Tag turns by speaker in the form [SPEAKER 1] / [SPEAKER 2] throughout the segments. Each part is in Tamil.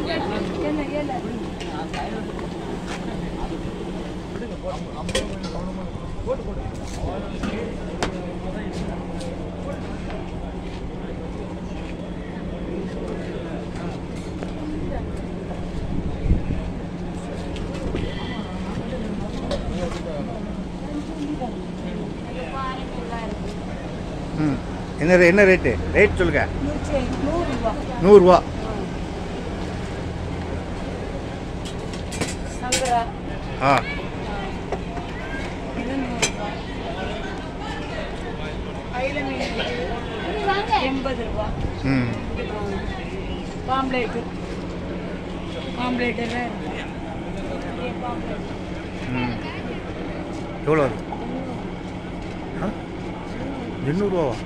[SPEAKER 1] ம் என்ன ரே- என்ன ரேட்டு ரேட் சொல்லுங்க
[SPEAKER 2] நூற்றி நூறுரூவா
[SPEAKER 1] நூறுரூவா
[SPEAKER 2] சங்கரா
[SPEAKER 1] ஆ
[SPEAKER 2] இது நூறுரூவா அயில மீன் எண்பது ரூபா
[SPEAKER 1] ம்
[SPEAKER 2] பாம்ப்ளேட்டு பாம்ப்ளேட் எல்லாம் இருக்கு இது பாம்ப்ளேட்
[SPEAKER 1] ம் எவ்வளோ வரும் ஆ எண்ணூறுரூவா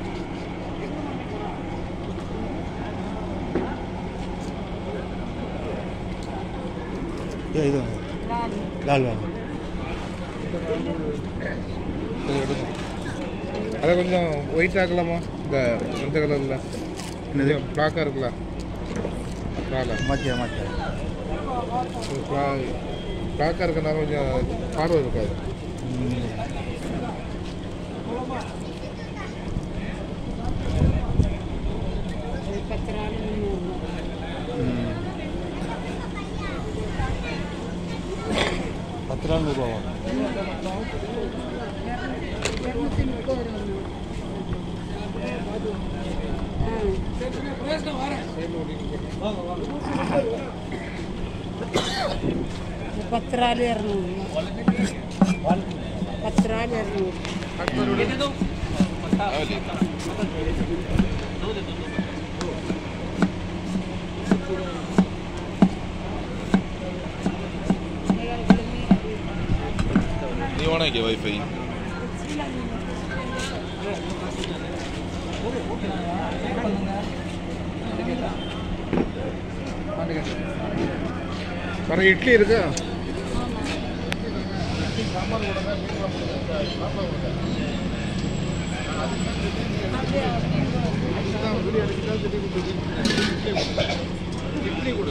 [SPEAKER 1] ஏ இது வாங்க.
[SPEAKER 2] நாலு
[SPEAKER 1] லால் வாங்க
[SPEAKER 3] அதை கொஞ்சம் ஒயிட் ஆக்கலாமா இந்த இந்த கலரில்
[SPEAKER 1] என்னது
[SPEAKER 3] பிளாக்காக இருக்குல்ல பிளால
[SPEAKER 1] மாற்றியா மாற்றியா
[SPEAKER 3] பிளாக்காக இருக்கனால கொஞ்சம் பார்வை இருக்காது
[SPEAKER 2] இது பத்து நாள் முந்நூறுரூவா
[SPEAKER 1] ம் பத்து நாள் நூறுரூவா
[SPEAKER 2] இரநூத்தி முப்பது ரூபா பத்து ராலு இரநூறு பத்து ராலு இரநூறு
[SPEAKER 3] நீ ஓனாக்கே வைஃபை வர இட்லி இருக்கா இட்லி கொடு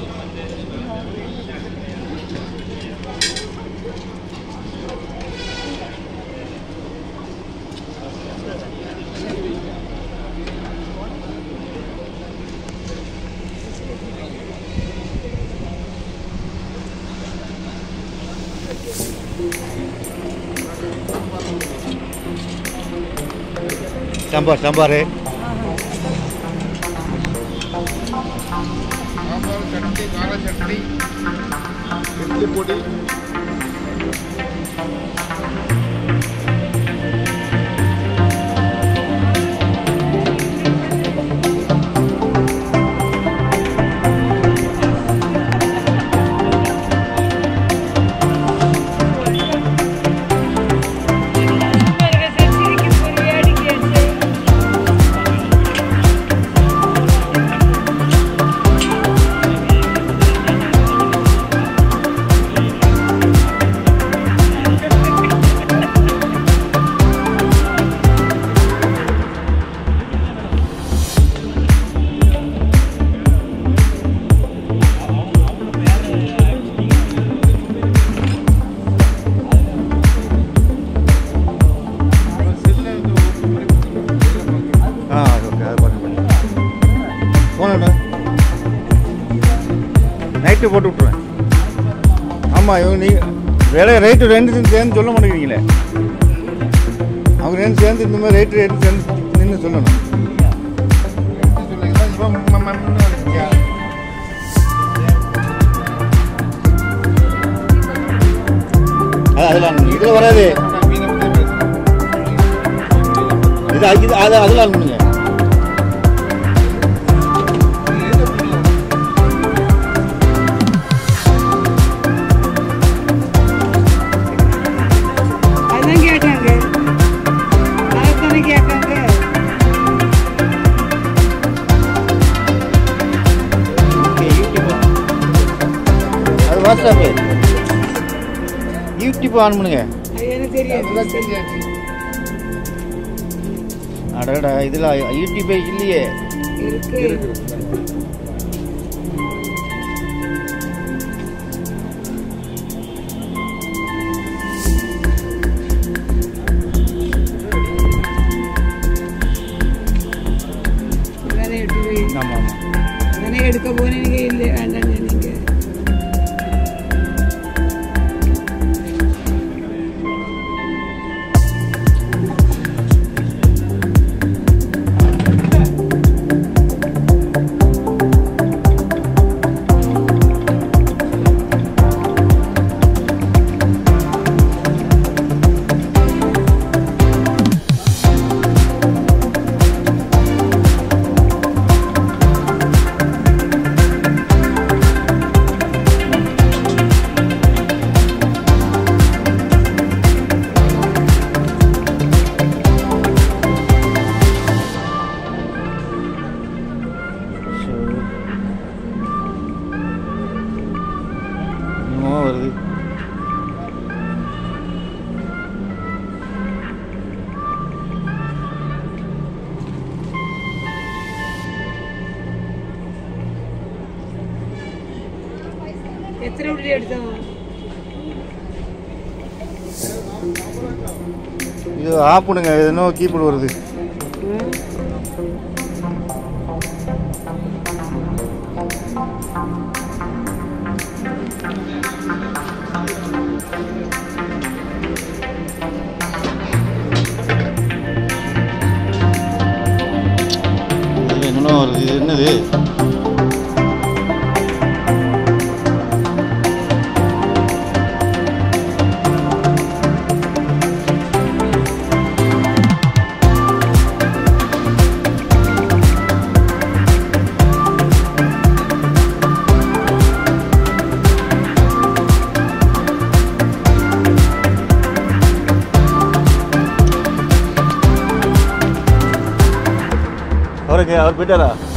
[SPEAKER 1] சாம்பார் சாம்பார்
[SPEAKER 3] சாம்பார் சட்னி கார சட்னி இட்லி பொடி
[SPEAKER 1] ஆ அது ஓகே அது பண்ணி பண்ணி போனேண்ணா நைட்டு போட்டு விட்ருவேன் ஆமாம் இவங்க நீ விலை ரேட்டு ரெண்டு சேர்ந்து சொல்ல மாட்டேங்கிறீங்களே அவங்க ரெண்டு சேர்ந்து இந்த மாதிரி ரேட்டு ரெண்டு சேர்ந்து நின்று சொல்லணும் அது அதெல்லாம் இதில் வராது இது இது அது அதெல்லாம் பண்ணுங்க
[SPEAKER 2] அதான் கேட்டாங்க அதுதானே கேட்டாங்க
[SPEAKER 1] ஓகே யூடியூப் அது வாட்ஸ்அப்பு யூடியூப் ஆன் பண்ணுங்க
[SPEAKER 2] அது எனக்கு தெரியாது
[SPEAKER 1] அடடா இதில் யூடியூப்பே இல்லையே
[SPEAKER 2] இருக்கு எடுக்க போனீங்க இல்லை வேண்டாம் நீங்க
[SPEAKER 1] என்னமோ வருது
[SPEAKER 2] எத்தனை உள்ளி எடுத்தோம்
[SPEAKER 1] இது ஆப்பிடுங்க இது என்னவோ கீப்போர்டு வருது இது என்னமோ வருது இது என்னது அவருக்கு அவர் போயிட்டாரா